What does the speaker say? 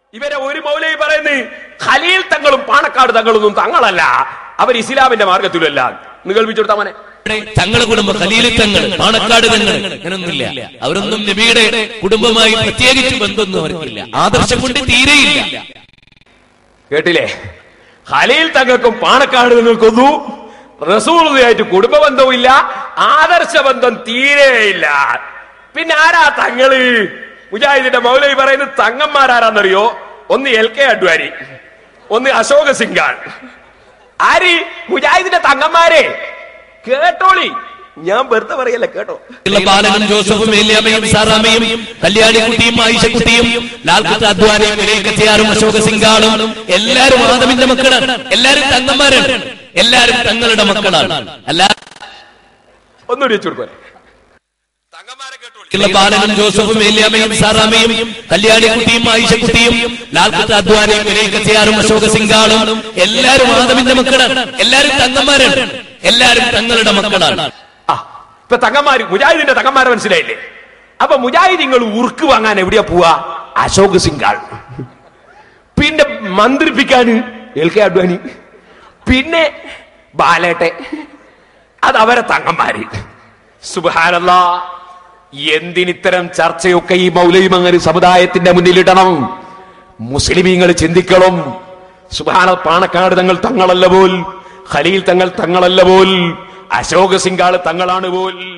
ഇവരെ ഒരു മൗലവി പറയുന്നത് ഖലീൽ തങ്ങളും പാണക്കാട് തങ്ങളൊന്നും തങ്ങളല്ല അവർ ഇസ്ലാമിന്റെ മാർഗത്തിലല്ല നികൾപ്പിച്ചു കൊടുത്താ മോനെ തങ്ങളെ കുടുംബം ഖലീലി തങ്ങൾ പാണക്കാട് തങ്ങൾ അങ്ങനൊന്നുമില്ല അവരൊന്നും നബിയുടെ കുടുംബമായി പ്രത്യേകിച്ച് ബന്ധമൊന്നും അവർക്കില്ല ആദർശം കൊണ്ട് തീരെയില്ല കേട്ടില്ലേ ഖലീൽ തങ്ങൾക്കും പാണക്കാട് തങ്ങൾക്കൊന്നും റസൂലുമായിട്ട് കുടുംബ ബന്ധവുമില്ല ആദർശ ബന്ധം തീരെയില്ല പിന്നെ ആരാ തങ്ങള് മുജാഹിദിന്റെ മൗലവി പറയുന്നത് തങ്ങന്മാരാരാന്നറിയോ ഒന്ന് എൽ കെ അഡ്വാനി ഒന്ന് അശോക സിംഗാൾ ആര് മുജാഹിദിന്റെ തങ്ങന്മാരെ കേട്ടോളി ഞാൻ വെറുതെ പറയല്ല കേട്ടോ ഉള്ള ബാലനും ജോസഫും ഏലിയാമയും സാറാമയും കല്യാണിക്കുട്ടിയും ആയിഷക്കുട്ടിയും ലാൽകുത്ത് അദ്വാനിയും വിലയക്കത്തിയാറും അശോക സിംഗാളും എല്ലാരും ആദമിന്റെ മക്കളാണ് എല്ലാരും തങ്ങന്മാരാണ് എല്ലാരും തങ്ങളുടെ മക്കളാണ് അല്ല ഒന്നുകൂടി വെച്ചു കൊടുക്കോ തങ്ങന്മാരെ കേട്ടോളി ഉള്ള ബാലനും ജോസഫും ഏലിയാമയും സാറാമയും കല്യാണിക്കുട്ടിയും ആയിഷക്കുട്ടിയും ലാൽകുത്ത് അദ്വാനിയും വിലയക്കത്തിയാറും അശോക സിംഗാളും എല്ലാരും ആദമിന്റെ മക്കളാണ് എല്ലാരും തങ്ങന്മാരാണ് എല്ലാരും തങ്ങളുടെ മക്കളാണ് ആ ഇപ്പൊ തങ്ങന്മാര് മുജാഹിദിന്റെ തങ്ങന്മാരെ മനസ്സിലായില്ലേ അപ്പൊ മുജാഹിദിങ്ങൾ ഉറുക്ക് വാങ്ങാൻ എവിടെയാ പോവാ അശോക് സിംഗാൾ പിന്നെ മന്ത്രിപ്പിക്കാൻ എൽ കെ അഡ്വാനി പിന്നെ ബാലേട്ടെ അത് അവരെ തങ്ങന്മാര് സുബാനല്ല എന്തിനിത്തരം ചർച്ചയൊക്കെ ഈ മൗലവിമങ്ങര് സമുദായത്തിന്റെ മുന്നിലിടണം മുസ്ലിമീങ്ങൾ ചിന്തിക്കണം സുബാന പാണക്കാട് തങ്ങൾ തങ്ങളല്ല പോൽ ഖലീൽ തങ്ങൾ തങ്ങളല്ല പോൽ അശോക് സിംഗാൾ തങ്ങളാണ് പോൽ